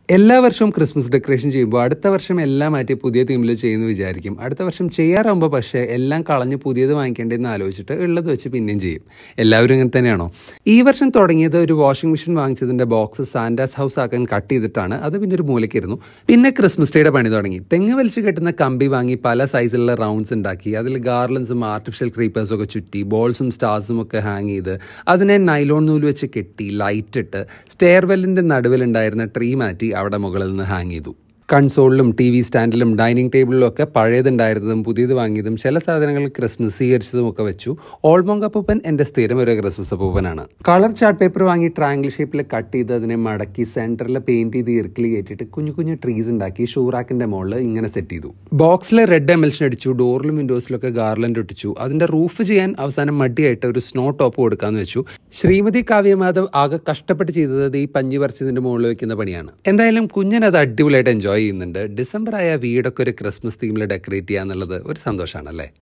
എല്ലാ വർഷവും Christmas decoration ചെയ്യുമ്പോൾ അടുത്ത വർഷം എല്ലാം മാറ്റി പുതിയ തീമിൽ ചെയ്യുന്നു വിചാരിക്കും അടുത്ത വർഷം ചെയ്യാറാകുമ്പോൾ പക്ഷേ എല്ലാം കളഞ്ഞ് പുതിയത് വാങ്ങിക്കേണ്ടതെന്ന് ആലോചിച്ചിട്ട് ഉള്ളത് വെച്ച് പിന്നെയും ചെയ്യും എല്ലാവരും ഇങ്ങനെ തന്നെയാണോ ഈ വർഷം തുടങ്ങിയത് ഒരു വാഷിംഗ് മെഷീൻ വാങ്ങിച്ചതിന്റെ ബോക്സ് സാന്റാസ് ഹൗസ് ആക്കാൻ കട്ട് ചെയ്തിട്ടാണ് അത് പിന്നെ ഒരു മൂലയ്ക്കായിരുന്നു പിന്നെ ക്രിസ്മസ് ഡേയുടെ പണി തുടങ്ങി തെങ്ങ് വലിച്ച് കെട്ടുന്ന കമ്പി വാങ്ങി പല സൈസിലുള്ള റൗണ്ട്സ് ഉണ്ടാക്കി അതിൽ ഗാർലൻസും ആർട്ടിഫിഷ്യൽ ക്രീപ്പേഴ്സും ഒക്കെ ചുറ്റി ബോൾസും സ്റ്റാർസും ഒക്കെ ഹാങ് ചെയ്ത് അതിനെ നൈലോൺ നൂല് വെച്ച് കെട്ടി ലൈറ്റ് ഇട്ട് സ്റ്റെയർവെല്ലിന്റെ നടുവിലുണ്ടായിരുന്ന ട്രീ മാറ്റി അവിടെ മുകളിൽ നിന്ന് ഹാങ് ചെയ്തു കൺസോളിലും ടി വി സ്റ്റാൻഡിലും ഡൈനിങ് ടേബിളിലും ഒക്കെ പഴയതുണ്ടായിരുന്നതും പുതിയത് വാങ്ങിയതും ചില സാധനങ്ങൾ ക്രിസ്മസ് സ്വീകരിച്ചതും ഒക്കെ വെച്ചു ഓൾമോങ് അപ്പൂപ്പൻ എൻ്റെ സ്ഥിരം ഒരു ക്രിസ്മസ് അപ്പൂപ്പനാണ് കളർ ചാർട്ട് പേപ്പർ വാങ്ങി ട്രയാങ്കിൾ ഷേപ്പിൽ കട്ട് ചെയ്ത് അതിനെ മടക്കി സെൻറ്ററിൽ പെയിന്റ് ചെയ്ത് ഇറുക്കിൽ കയറ്റിയിട്ട് കുഞ്ഞു കുഞ്ഞു ട്രീസ് ഉണ്ടാക്കി ഷൂറാക്കിൻ്റെ മുകളിൽ ഇങ്ങനെ സെറ്റ് ചെയ്തു ബോക്സിൽ റെഡ് എമൽഷൻ അടിച്ചു ഡോറിലും വിൻഡോസിലൊക്കെ ഗാർലൻഡ് ഒട്ടിച്ചു അതിൻ്റെ റൂഫ് ചെയ്യാൻ അവസാനം മടിയായിട്ട് ഒരു സ്നോ ടോപ്പ് കൊടുക്കാന്ന് വെച്ചു ശ്രീമതി കാവ്യമാധവ് ആകെ കഷ്ടപ്പെട്ട് ചെയ്തത് ഈ പഞ്ഞി പറിച്ചതിൻ്റെ മുകളിൽ വെക്കുന്ന പണിയാണ് എന്തായാലും കുഞ്ഞൻ അത് അടിപൊളിയായിട്ട് എൻജോയ് ചെയ്യുന്നുണ്ട് ഡിസംബർ ആയ വീടൊക്കെ ഒരു ക്രിസ്മസ് തീമിൽ ഡെക്കറേറ്റ് ചെയ്യുക എന്നുള്ളത് ഒരു സന്തോഷമാണല്ലേ